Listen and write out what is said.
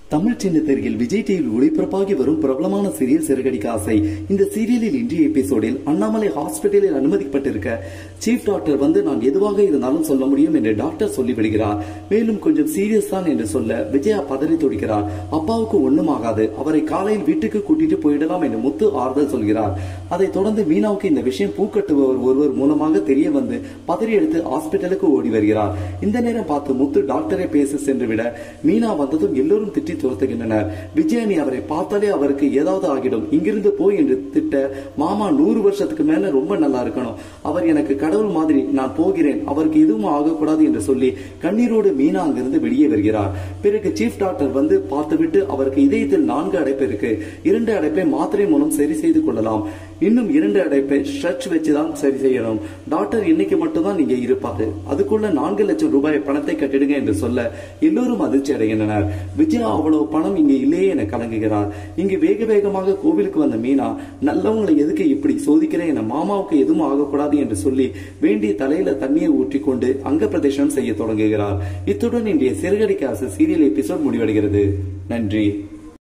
தமிழ் சின்ன தெருவில் விஜய் டிவியில் ஒளிபரப்பாகி வரும் பிரபலமான சீரியல் சிறகடிக்க ஆசை இந்த சீரியலில் இன்றைய எபிசோடில் அண்ணாமலை ஹாஸ்பிட்டலில் அனுமதிக்கப்பட்டிருக்க சீஃப் டாக்டர் வந்து நான் எதுவாக இருந்தாலும் சொல்ல முடியும் என்று டாக்டர் சொல்லிவிடுகிறார் மேலும் கொஞ்சம் சீரியஸ் தான் என்று சொல்ல விஜயா பதறி துடிக்கிறார் அப்பாவுக்கு ஒண்ணும் ஆகாது அவரை காலையில் வீட்டுக்கு கூட்டிட்டு போயிடலாம் என்று முத்து ஆறுதல் சொல்கிறார் அதைத் தொடர்ந்து மீனாவுக்கு இந்த விஷயம் பூக்கட்டுபவர் ஒருவர் மூலமாக தெரிய வந்து பதறி எடுத்து ஹாஸ்பிட்டலுக்கு ஓடி வருகிறார் இந்த நேரம் பார்த்து முத்து டாக்டரை பேச சென்று விட மீனா வந்ததும் எல்லோரும் திட்டி துரத்துகின்றனர் விஜயனி அவரை பார்த்தாலே அவருக்கு ஏதாவது ஆகிடும் இங்கிருந்து போய் என்று திட்ட மாமா நூறு வருஷத்துக்கு மேல ரொம்ப நல்லா இருக்கணும் அவர் எனக்கு கடவுள் மாதிரி நான் போகிறேன் அவருக்கு எதுவும் ஆகக்கூடாது என்று சொல்லி கண்ணீரோடு மீனா அங்கிருந்து வெளியே வருகிறார் பிறகு சீஃப் டாக்டர் வந்து பார்த்துவிட்டு அவருக்கு இதயத்தில் நான்கு அடைப்பு இருக்கு இரண்டு அடைப்பை மாத்திரை மூலம் சரி செய்து கொள்ளலாம் இன்னும் இரண்டு அடைப்பை ஸ்ட்ரெச் வச்சுதான் சரி செய்யணும் டாக்டர் இன்னைக்கு மட்டும்தான் நீங்க இருப்பாரு அதுக்குள்ள நான்கு லட்சம் ரூபாய் பணத்தை கட்டிடுங்க என்று சொல்ல எல்லோரும் அதிர்ச்சி அடைகின்றனர் விஜயா அவ்வளவு பணம் இங்க இல்லையே என கலங்குகிறார் இங்கு வேக வேகமாக கோவிலுக்கு வந்த மீனா நல்லவங்களை எதுக்கு இப்படி சோதிக்கிறேன் என மாமாவுக்கு எதுவும் ஆகக்கூடாது என்று சொல்லி வேண்டிய தலையில தண்ணியை ஊற்றிக்கொண்டு அங்க பிரதேசம் செய்ய தொடங்குகிறார் இத்துடன் இன்றைய சிறுகடிக்க ஆசை சீரியல் எபிசோட் முடிவடைகிறது நன்றி